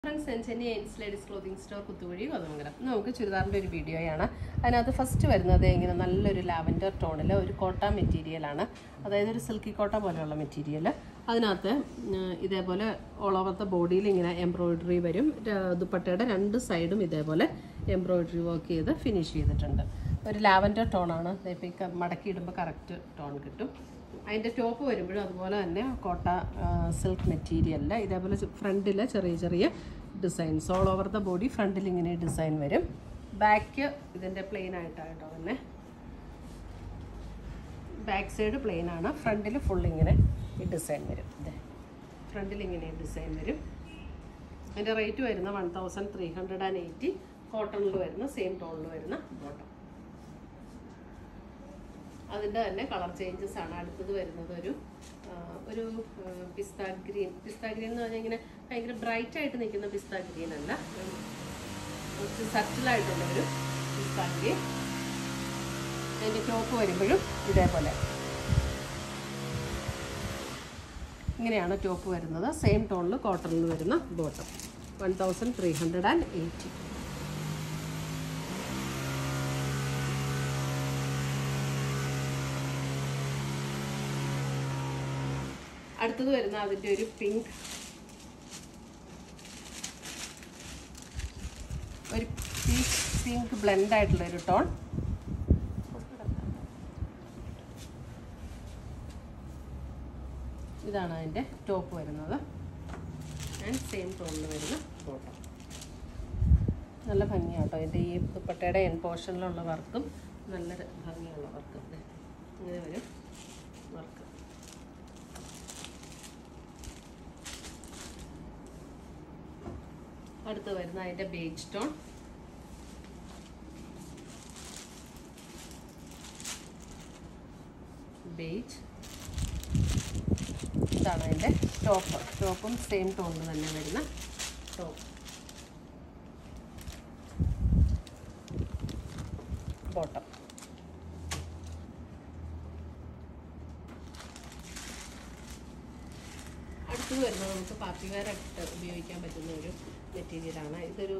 friends സെൻസെന്നി എൻസ് ladies clothing store Kuthuvazhi Kothamangalam നമുക്ക് ചുരിദാറിൻ്റെ ഒരു വീഡിയോയാണ് അതിനകത്ത് ഫസ്റ്റ് വരുന്നത് ഇങ്ങനെ നല്ലൊരു ലാവൻഡർ ടോണിൽ ഒരു കോട്ട മെറ്റീരിയലാണ് അതായത് ഒരു സിൽക്കി കോട്ട പോലെയുള്ള മെറ്റീരിയൽ അതിനകത്ത് ഉം, ഇതേപോലെ ഓൾ ഓവർ ദ ബോഡിയിൽ ഇങ്ങനെ എംബ്രോയിഡറി വരും ര- ദുപ്പട്ടയുടെ രണ്ട് സൈഡും ഇതേപോലെ എംബ്രോയിഡറി വർക്ക് ചെയ്ത് ഫിനിഷ് ചെയ്തിട്ടുണ്ട് ഒരു ലാവൻഡർ ടോണാണ് ഇപ്പം മടക്കി ഇടുമ്പോൾ കറക്റ്റ് ടോൺ കിട്ടും അതിൻ്റെ ടോപ്പ് വരുമ്പോഴും അതുപോലെ തന്നെ കോട്ട സിൽക്ക് മെറ്റീരിയലിൽ ഇതേപോലെ ഫ്രണ്ടിൽ ചെറിയ ചെറിയ designs all over the body ഫ്രണ്ടിൽ ഇങ്ങനെ ഡിസൈൻ വരും ബാക്ക് ഇതിൻ്റെ പ്ലെയിൻ ആയിട്ടാട്ടോ തന്നെ ബാക്ക് സൈഡ് പ്ലെയിൻ ആണ് ഫ്രണ്ടിൽ ഫുൾ ഇങ്ങനെ ഈ ഡിസൈൻ വരും ഇതേ ഫ്രണ്ടിൽ ഇങ്ങനെ ഡിസൈൻ വരും അതിൻ്റെ റേറ്റ് വരുന്ന one thousand three hundred and eighty കോട്ടണിൽ വരുന്ന സെയിം ടോണിൽ വരുന്ന ബോട്ടം അതിൻ്റെ തന്നെ കളർ ചേഞ്ചസ് ആണ് അടുത്തത് വരുന്നത് ഒരു ആ, ഒരു പിസ്ത ഗ്രീൻ പിസ്ത ഗ്രീൻ എന്ന് പറഞ്ഞാൽ ഇങ്ങനെ ഭയങ്കര ബ്രൈറ്റ് ആയിട്ട് നിൽക്കുന്ന പിസ്ത ഗ്രീൻ അല്ല ഒരു കുറച്ച് സറ്റിലായിട്ടുള്ള ഒരു പിസ്ത ഗ്രീൻ അതിൻ്റെ ടോപ്പ് വരുമ്പോഴും ഇതേപോലെ ഇങ്ങനെയാണ് ടോപ്പ് വരുന്നത് സെയിം ടോണിൽ കോട്ടണിൽ വരുന്ന bottom one thousand three hundred and eighty അടുത്തത് വരുന്ന അതിൻ്റെ ഒരു പിങ്ക് ഒരു പീച്ച് പിങ്ക് ബ്ലെൻഡ് ആയിട്ടുള്ള ഒരു ടോൺ ഇതാണ് അതിൻ്റെ ടോപ്പ് വരുന്നത് ആൻഡ് സെയിം ടോണിൽ വരുന്ന ബോട്ടം നല്ല ഭംഗിയാട്ടോ അതിൻ്റെ ഈ ദുപ്പട്ടയുടെ എൻ പോർഷനിലുള്ള വർക്കും നല്ല ഭംഗിയുള്ള വർക്ക് ഇങ്ങനെ വരും വർക്ക് അടുത്ത് വരുന്ന അതിൻ്റെ ബേജ് ടോൺ ബേജ് ഇതാണ് അതിൻ്റെ ടോപ്പ് ടോപ്പും സെയിം ടോണിൽ തന്നെ വരുന്ന ടോപ്പ് ബോട്ടം അടുത്തത് വരുന്നത് നമുക്ക് പാർട്ടി വെയർ ആയിട്ട് ഉപയോഗിക്കാൻ പറ്റുന്ന ഒരു മെറ്റീരിയലാണ് ഇതൊരു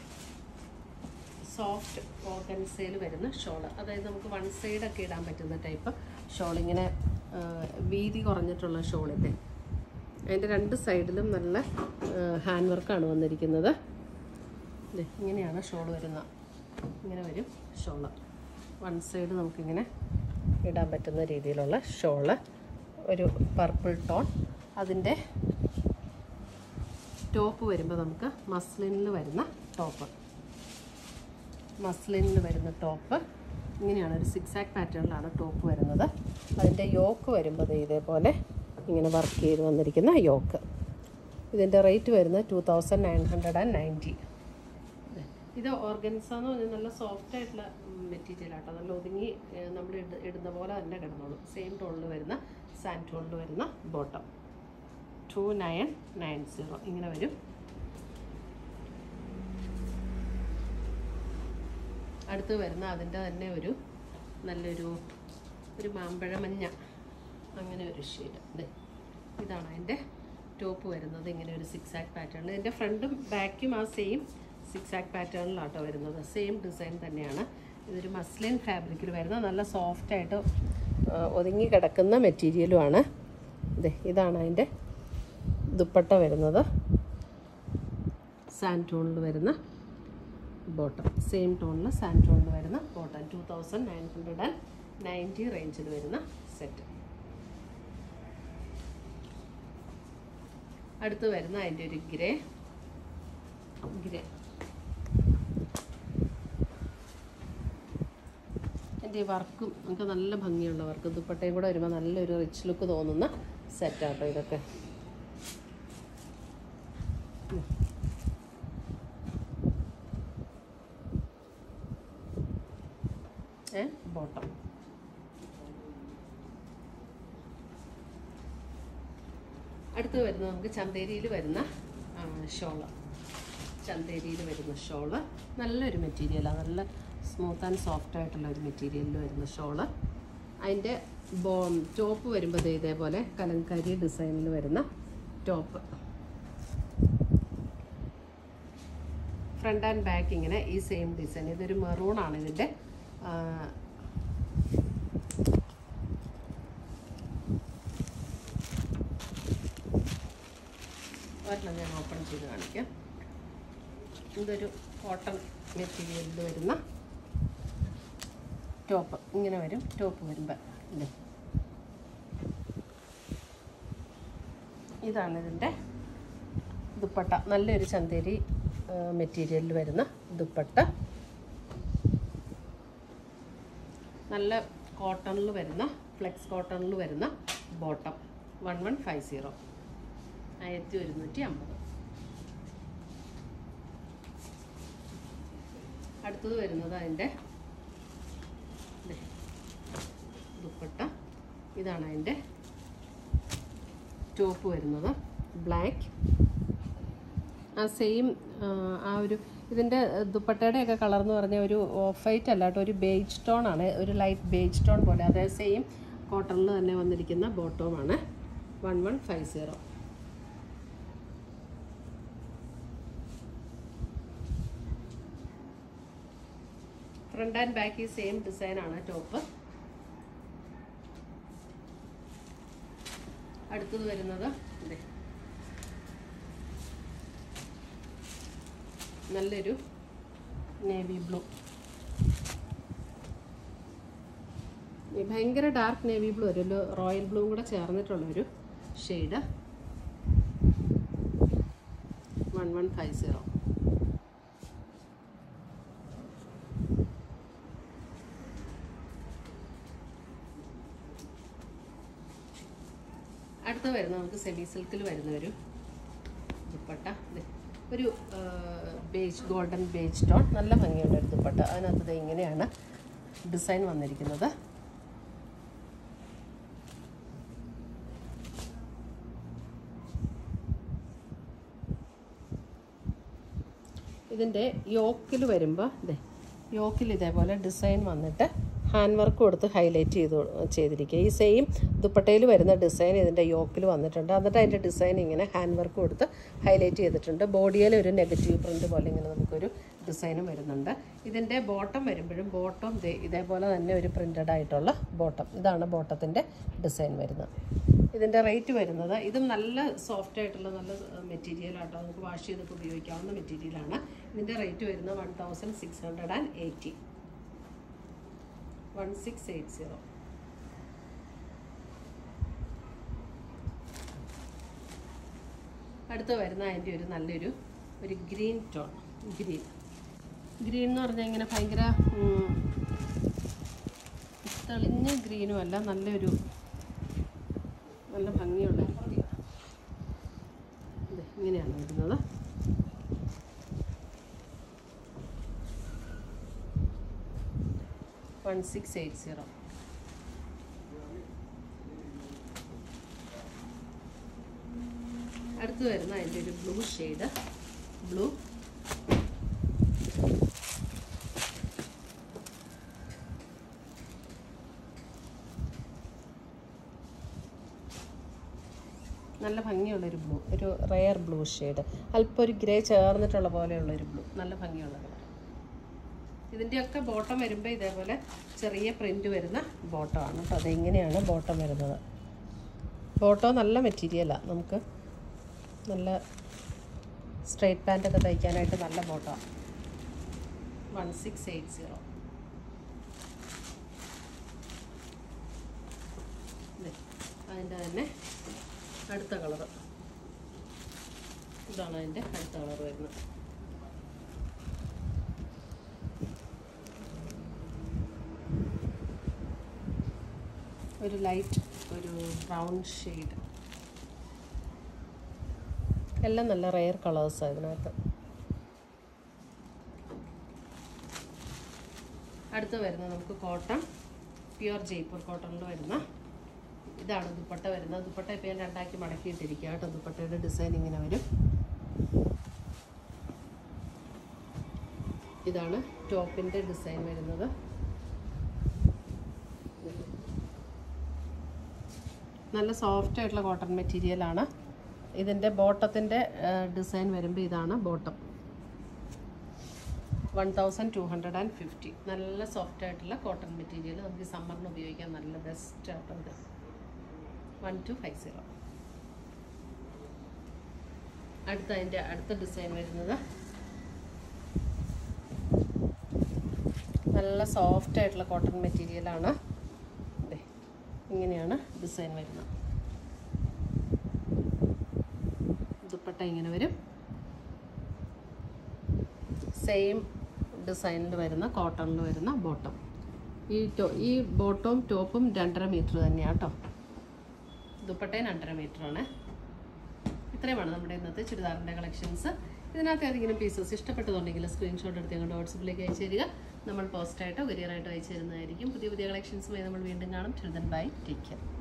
സോഫ്റ്റ് ഓർഗൻസയിൽ വരുന്ന ഷോള് അതായത് നമുക്ക് വൺ സൈഡൊക്കെ ഇടാൻ പറ്റുന്ന ടൈപ്പ് ഷോൾ ഇങ്ങനെ ആ, വീതി കുറഞ്ഞിട്ടുള്ള ഷോളിൻ്റെ അതിൻ്റെ രണ്ട് സൈഡിലും നല്ല ഹാൻഡ് വർക്കാണ് വന്നിരിക്കുന്നത് ദേ, ഇങ്ങനെയാണ് ഷോൾ വരുന്നത് ഇങ്ങനെ വരും ഷോള് വൺ സൈഡ് നമുക്കിങ്ങനെ ഇടാൻ പറ്റുന്ന രീതിയിലുള്ള ഷോള് ഒരു പർപ്പിൾ ടോൺ അതിൻ്റെ ടോപ്പ് വരുമ്പോൾ നമുക്ക് മസ്ലിനിൽ വരുന്ന ടോപ്പ് മസ്ലിനിൽ വരുന്ന ടോപ്പ് ഇങ്ങനെയാണ് ഒരു സിക്സ് ആക്ക് പാറ്റേണിലാണ് ടോപ്പ് വരുന്നത് അതിൻ്റെ യോക്ക് വരുമ്പോൾ ദേ ഇതേപോലെ ഇങ്ങനെ വർക്ക് ചെയ്ത് വന്നിരിക്കുന്ന യോക്ക് ഇതിൻ്റെ റേറ്റ് വരുന്നത് two thousand nine hundred and ninety ഇത് ഓർഗൻസ എന്ന് പറഞ്ഞാൽ നല്ല സോഫ്റ്റ് ആയിട്ടുള്ള മെറ്റീരിയൽ ആട്ടോ നല്ല ഒതുങ്ങി ഏഹ്, നമ്മൾ ഇട- ഇടുന്ന പോലെ തന്നെ കിടന്നോളും സെയിം ടോണിൽ വരുന്ന സാൻഡ് ടോണിൽ വരുന്ന bottom two nine nine zero ഇങ്ങനെ വരും അടുത്ത് വരുന്ന അതിൻ്റെ തന്നെ ഒരു നല്ലൊരു ഒരു മാമ്പഴമഞ്ഞ അങ്ങനെ ഒരു ഷെയ്ഡ് ഇത് ഇതാണ് അതിൻ്റെ ടോപ്പ് വരുന്നത് ഇങ്ങനെ ഒരു സിക്സ് ആക്ക് പാറ്റേൺ ഇതിൻ്റെ ഫ്രണ്ടും ബാക്കും ആ സെയിം സിക്സ് ആക്ക് പാറ്റേണിലാട്ടോ വരുന്നത് സെയിം ഡിസൈൻ തന്നെയാണ് ഇതൊരു മസ്ലിൻ ഫാബ്രിക്കിൽ വരുന്ന നല്ല സോഫ്റ്റായിട്ട് ഒതുങ്ങി കിടക്കുന്ന മെറ്റീരിയലുമാണ് ഇത് ഇതാണ് അതിൻ്റെ ദുപ്പട്ട വരുന്നത് സാൻഡ് ടോണിൽ വരുന്ന ബോട്ടം സെയിം ടോണിൽ സാൻഡ് ടോണിൽ വരുന്ന bottom two thousand nine hundred and ninety റേഞ്ചിൽ വരുന്ന സെറ്റ് അടുത്ത് വരുന്ന അതിൻ്റെ ഒരു ഗ്രേ ഗ്രേ എൻ്റെ ഈ വർക്കും നമുക്ക് നല്ല ഭംഗിയുള്ള വർക്ക് ദുപ്പട്ടയും കൂടെ വരുമ്പോൾ നല്ലൊരു റിച്ച് ലുക്ക് തോന്നുന്ന സെറ്റാട്ടോ ഇതൊക്കെ ഏ ബോട്ടം അടുത്ത് വരുന്നത് നമുക്ക് ചന്തേരിയിൽ വരുന്ന ഷോള് ചന്തേരിയിൽ വരുന്ന ഷോള് നല്ലൊരു മെറ്റീരിയലാണ് നല്ല സ്മൂത്ത് ആൻഡ് സോഫ്റ്റ് ആയിട്ടുള്ള ഒരു മെറ്റീരിയലിൽ വരുന്ന ഷോള് അതിൻ്റെ ബോ ടോപ്പ് വരുമ്പോൾ ദേ ഇതേപോലെ കലങ്കാരി ഡിസൈനിൽ വരുന്ന ടോപ്പ് ടോപ്പ് വരുന്നത് നമുക്ക് പാർട്ടി വെയർ ആയിട്ട് ഉപയോഗിക്കാൻ പറ്റുന്ന ഒരു മെറ്റീരിയലാണ് ഇത് ഒരു സോഫ്റ്റ് ഓർഗൻസയിൽ വരുന്ന ഒരു മെറ്റീരിയലാണ് ഇത് ടോപ്പ് ഫ്രണ്ട് ആൻഡ് ബാക്ക് ഇങ്ങനെ ഈ സെയിം ഡിസൈൻ ഇതൊരു മെറൂൺ ആണ് ഇതിൻ്റെ ആ, ഒരെണ്ണം ഞാൻ ഓപ്പൺ ചെയ്ത് കാണിക്കാം ഇതൊരു കോട്ടൺ മെറ്റീരിയലിൽ വരുന്ന ടോപ്പ് ഇങ്ങനെ വരും ടോപ്പ് വരുമ്പോൾ ഇല്ലേ ഇതാണ് ഇതിൻ്റെ ദുപ്പട്ട നല്ലൊരു ചന്തേരി മെറ്റീരിയലിൽ വരുന്ന ദുപ്പട്ട നല്ല കോട്ടണിൽ വരുന്ന ഫ്ലെക്സ് കോട്ടണിൽ വരുന്ന bottom one one five zero ആയിരത്തി ഒരുന്നൂറ്റി അമ്പത് അടുത്തത് വരുന്നത് അതിൻ്റെ ദേ, ദുപ്പട്ട ഇതാണ് അതിൻ്റെ ടോപ്പ് വരുന്നത് ബ്ലാക്ക് ആ സെയിം ആ ഒരു ഇതിൻ്റെ ദുപ്പട്ടയുടെ ഒക്കെ കളർ എന്ന് പറഞ്ഞാൽ ഒരു ഓഫ് വൈറ്റ് അല്ല കേട്ടോ ഒരു ബേജ് ടോൺ ആണ് ഒരു ലൈറ്റ് ബേജ് ടോൺ പോലെ അതായത് സെയിം കോട്ടണിൽ തന്നെ വന്നിരിക്കുന്ന ബോട്ടവുമാണ് one one five zero front and back ഈ സെയിം ഡിസൈൻ ആണ് ടോപ്പ് അടുത്തത് വരുന്നത് ഇതേ നല്ലൊരു നേവി ബ്ലൂ ഈ ഭയങ്കര ഡാർക്ക് നേവി ബ്ലൂ ഒരു റോയൽ ബ്ലൂ കൂടെ ചേർന്നിട്ടുള്ളൊരു shade one one five zero അടുത്ത വരുന്ന നമുക്ക് സെമി സിൽക്കിൽ വരുന്ന ഒരു ദുപ്പട്ട ദേ, ഒരു ബേജ് ഗോൾഡൻ ബേജ് ടോൺ നല്ല ഭംഗിയുള്ള ഒരു ദുപ്പട്ട അതിനകത്ത് ദേ ഇങ്ങനെയാണ് ഡിസൈൻ വന്നിരിക്കുന്നത് ഇതിൻ്റെ യോക്കിൽ വരുമ്പോൾ ഇതേ യോക്കിൽ ഇതേപോലെ ഡിസൈൻ വന്നിട്ട് ഹാൻഡ് വർക്ക് കൊടുത്ത് ഹൈലൈറ്റ് ചെയ്ത് ചെയ്തിരിക്കുക ഈ സെയിം ദുപ്പട്ടയിൽ വരുന്ന ഡിസൈൻ ഇതിൻ്റെ യോക്കിൽ വന്നിട്ടുണ്ട് എന്നിട്ട് അതിൻ്റെ ഡിസൈൻ ഇങ്ങനെ ഹാൻഡ് വർക്ക് കൊടുത്ത് ഹൈലൈറ്റ് ചെയ്തിട്ടുണ്ട് ബോഡിയിൽ ഒരു നെഗറ്റീവ് പ്രിൻ്റ് പോലെ ഇങ്ങനെ നമുക്കൊരു ഡിസൈനും വരുന്നുണ്ട് ഇതിൻ്റെ ബോട്ടം വരുമ്പോഴും ബോട്ടം ഇതേപോലെ തന്നെ ഒരു പ്രിൻ്റഡ് ആയിട്ടുള്ള ബോട്ടം ഇതാണ് ബോട്ടത്തിൻ്റെ ഡിസൈൻ വരുന്നത് ഇതിൻ്റെ റേറ്റ് വരുന്നത് ഇതും നല്ല സോഫ്റ്റ് ആയിട്ടുള്ള നല്ല മെറ്റീരിയൽ ആട്ടോ നമുക്ക് വാഷ് ചെയ്തൊക്കെ ഉപയോഗിക്കാവുന്ന മെറ്റീരിയലാണ് ഇതിൻ്റെ റേറ്റ് വരുന്നത് one thousand six hundred and eighty one six eight zero അടുത്ത് വരുന്ന അതിൻ്റെ ഒരു നല്ലൊരു ഒരു ഗ്രീൻ ടോൺ ഗ്രീൻ ഗ്രീൻ എന്ന് പറഞ്ഞാൽ ഇങ്ങനെ ഭയങ്കര ഉം, തെളിഞ്ഞ ഗ്രീനും അല്ല നല്ലൊരു നല്ല ഭംഗിയുള്ള ഒരു ഗ്രീൻ ഇത് ഇങ്ങനെയാണ് വരുന്നത് വൺ സിക്സ് എയ്റ്റ് സീറോ അടുത്ത് വരുന്ന അതിൻ്റെ ഒരു ബ്ലൂ ഷെയ്ഡ് ബ്ലൂ നല്ല ഭംഗിയുള്ളൊരു ബ്ലൂ ഒരു റെയർ ബ്ലൂ ഷെയ്ഡ് അല്പം ഒരു ഗ്രേ ചേർന്നിട്ടുള്ള പോലെയുള്ളൊരു ബ്ലൂ നല്ല ഭംഗിയുള്ള കളർ ഇതിൻ്റെയൊക്കെ ബോട്ടം വരുമ്പോൾ ഇതേപോലെ ചെറിയ പ്രിൻ്റ് വരുന്ന ബോട്ടമാണ് അപ്പോൾ അതിങ്ങനെയാണ് ബോട്ടം വരുന്നത് ബോട്ടം നല്ല മെറ്റീരിയലാണ് നമുക്ക് നല്ല സ്ട്രൈറ്റ് പാൻറ്റൊക്കെ തയ്ക്കാനായിട്ട് നല്ല ബോട്ടമാണ് വൺ സിക്സ് എയ്റ്റ് സീറോ അതിൻ്റെ തന്നെ അടുത്ത കളറ് ഇതാണ് അതിൻ്റെ അടുത്ത കളർ വരുന്നത് ഒരു ലൈറ്റ് ഒരു ബ്രൗൺ ഷെയ്ഡ് എല്ലാം നല്ല റെയർ കളേഴ്സാണ് ഇതിനകത്ത് അടുത്ത് വരുന്നത് നമുക്ക് കോട്ടൺ പ്യുവർ ജയ്പൂർ കോട്ടണിൽ വരുന്ന ഇതാണ് ദുപ്പട്ട വരുന്നത് ദുപ്പട്ട ഇപ്പോൾ ഞാൻ രണ്ടാക്കി മടക്കിയിട്ടിരിക്കുക കേട്ടോ ദുപ്പട്ടയുടെ ഡിസൈൻ ഇങ്ങനെ വരും ഇതാണ് ടോപ്പിൻ്റെ ഡിസൈൻ വരുന്നത് നല്ല സോഫ്റ്റ് ആയിട്ടുള്ള കോട്ടൺ മെറ്റീരിയലാണ് ഇതിൻ്റെ ബോട്ടത്തിൻ്റെ ഡിസൈൻ വരുമ്പോൾ ഇതാണ് bottom one thousand two hundred and fifty നല്ല സോഫ്റ്റ് ആയിട്ടുള്ള കോട്ടൺ മെറ്റീരിയൽ നമുക്ക് ഈ സമ്മറിന് ഉപയോഗിക്കാൻ നല്ല ബെസ്റ്റ് ആട്ടോ ഇത് വൺ ടു ഫൈവ് സീറോ അടുത്ത അതിൻ്റെ അടുത്ത ഡിസൈൻ വരുന്നത് നല്ല സോഫ്റ്റ് ആയിട്ടുള്ള കോട്ടൺ മെറ്റീരിയലാണ് ദേ, ഇങ്ങനെയാണ് ഡിസൈൻ വരുന്നത് ദുപ്പട്ട ഇങ്ങനെ വരും സെയിം ഡിസൈനിൽ വരുന്ന കോട്ടണിൽ വരുന്ന ബോട്ടം ഈ ടോ ഈ ബോട്ടവും ടോപ്പും രണ്ടര മീറ്റർ തന്നെയാണ് കേട്ടോ ദുപ്പട്ടയും രണ്ടര മീറ്ററാണ് ഇത്രയുമാണ് നമ്മുടെ ഇന്നത്തെ ചുരിദാറിൻ്റെ കളക്ഷൻസ് ഇതിനകത്ത് ഏതെങ്കിലും പീസസ് ഇഷ്ടപ്പെട്ടതുണ്ടെങ്കിൽ സ്ക്രീൻഷോട്ട് എടുത്ത് ഞങ്ങളുടെ വാട്സപ്പിലേക്ക് അയച്ചു തരിക നമ്മൾ പോസ്റ്റായിട്ടോ കൊറിയറായിട്ടോ അയച്ചു തരുന്നതായിരിക്കും പുതിയ പുതിയ കളക്ഷൻസുമായി നമ്മൾ വീണ്ടും കാണും ചുരിദൻ ബൈ ടേക്ക് കെയർ